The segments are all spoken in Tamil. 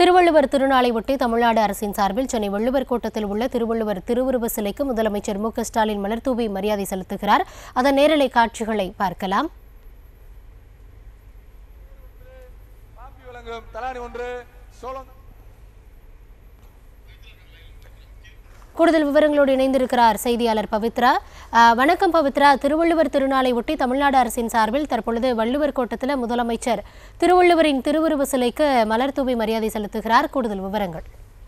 திருவள்ளுவர் திருநாளை ஒட்டி தமிழ்நாடு அரசின் சார்பில் சென்னை வள்ளுவர் கோட்டத்தில் உள்ள திருவள்ளுவர் திருவுருவ சிலைக்கு முதலமைச்சர் மு க ஸ்டாலின் மலர்தூவி மரியாதை செலுத்துகிறார் அதன் நேரலை காட்சிகளை பார்க்கலாம் காப்பி வழங்கும் தலானி ஒன்று சோழம் கூடுதல் விவரங்களோடு இணைந்திருக்கிறார் செய்தியாளர் பவித்ரா அஹ், வணக்கம் பவித்ரா திருவள்ளுவர் திருநாளை ஒட்டி தமிழ்நாடு அரசின் சார்பில் தற்பொழுது வள்ளுவர் கோட்டத்தில் முதலமைச்சர் திருவள்ளுவரின் திருவுருவ சிலைக்கு மலர்தூவி மரியாதை செலுத்துகிறார் கூடுதல் விவரங்கள்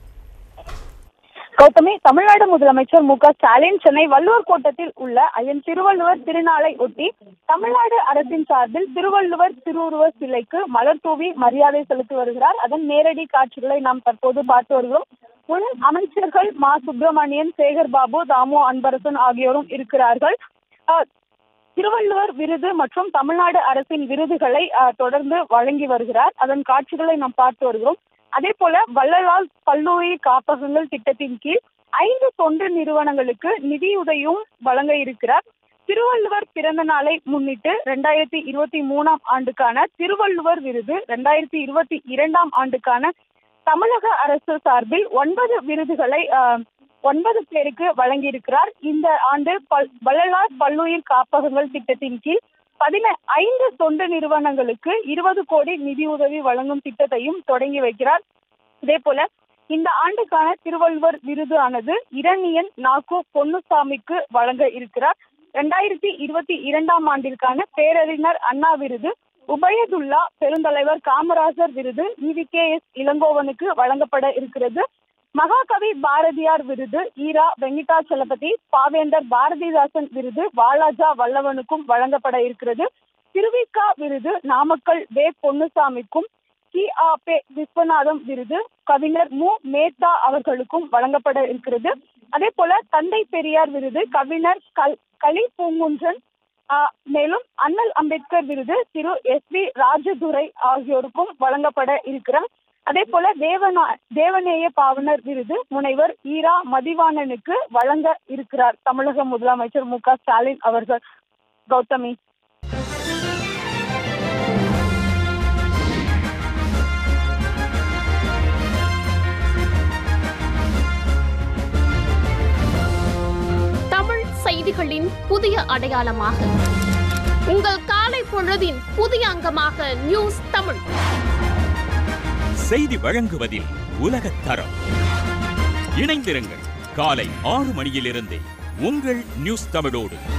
கௌதமி தமிழ்நாடு முதலமைச்சர் மு க ஸ்டாலின் சென்னை வள்ளுவர் கோட்டத்தில் உள்ள ஐயன் திருவள்ளுவர் திருநாளை ஒட்டி தமிழ்நாடு அரசின் சார்பில் திருவள்ளுவர் திருவுருவ சிலைக்கு மலர் தூவி மரியாதை செலுத்தி வருகிறார் அதன் நேரடி காட்சிகளை நாம் தற்போது பார்த்து வருகிறோம் முன் அமைச்சர்கள் மா சுப்பிரமணியன் சேகர் பாபு தாமு அன்பரசன் ஆகியோரும் இருக்கிறார்கள் அஹ், திருவள்ளுவர் விருது மற்றும் தமிழ்நாடு அரசின் விருதுகளை அஹ், தொடர்ந்து வழங்கி வருகிறார் அதன் காட்சிகளை நாம் பார்த்து வருகிறோம் அதே போல வள்ளலால் பல்லுயிர் காப்பகங்கள் திட்டத்தின் கீழ் ஐந்து தொண்டு நிறுவனங்களுக்கு நிதியுதவியும் வழங்க இருக்கிறார் திருவள்ளுவர் பிறந்த நாளை முன்னிட்டு ரெண்டாயிரத்தி இருபத்தி மூணாம் ஆண்டுக்கான திருவள்ளுவர் விருது ரெண்டாயிரத்தி இருபத்தி இரண்டாம் ஆண்டுக்கான தமிழக அரசு சார்பில் ஒன்பது விருதுகளை ஆஹ், ஒன்பது பேருக்கு வழங்கியிருக்கிறார் இந்த ஆண்டு பல் வள்ளலார் பல்லுயிர் காப்பகங்கள் திட்டத்தின் கீழ் பதின ஐந்து தொண்டு நிறுவனங்களுக்கு இருபது கோடி நிதியுதவி வழங்கும் திட்டத்தையும் தொடங்கி வைக்கிறார் இதே போல இந்த ஆண்டுக்கான திருவள்ளுவர் விருது ஆனது இரணியன் நாக்கு பொன்னுசாமிக்கு வழங்க இருக்கிறார் இரண்டாயிரத்தி இருபத்தி இரண்டாம் ஆண்டிற்கான பேரறிஞர் அண்ணா விருது உபயதுல்லா பெருந்தலைவர் காமராஜர் விருது இவி கே எஸ் இளங்கோவனுக்கு வழங்கப்பட இருக்கிறது மகாகவி பாரதியார் விருது ஈரா வெங்கிடாச்சலபதி பாவேந்தர் பாரதிதாசன் விருது வாலாஜா வல்லவனுக்கும் வழங்கப்பட இருக்கிறது திருவிக்கா விருது நாமக்கல் வே பொன்னுசாமிக்கும் கி ஆ பே விஸ்வநாதம் விருது கவிஞர் மு மேத்தா அவர்களுக்கும் வழங்கப்பட இருக்கிறது அதே போல தந்தை பெரியார் விருது கவிஞர் கல் களி பூங்குன்றன் ஆ, மேலும் அண்ணல் அம்பேத்கர் விருது திரு எஸ் வி ராஜதுரை ஆகியோருக்கும் வழங்கப்பட இருக்கிறார் அதே போல தேவனா தேவநேய பாவனர் விருது முனைவர் ஈரா மதிவாணனுக்கு வழங்க இருக்கிறார் தமிழக முதலமைச்சர் மு க ஸ்டாலின் அவர்கள் கௌதமி தமிழ் செய்திகளின் புதிய அடையாளமாக உங்கள் காலை பொழுதின் புதிய அங்கமாக நியூஸ் தமிழ் செய்தி வழங்குவதில் உலகத் தரம் இணைந்திருங்கள் காலை ஆறு மணியிலிருந்தே உங்கள் நியூஸ் தமிழோடு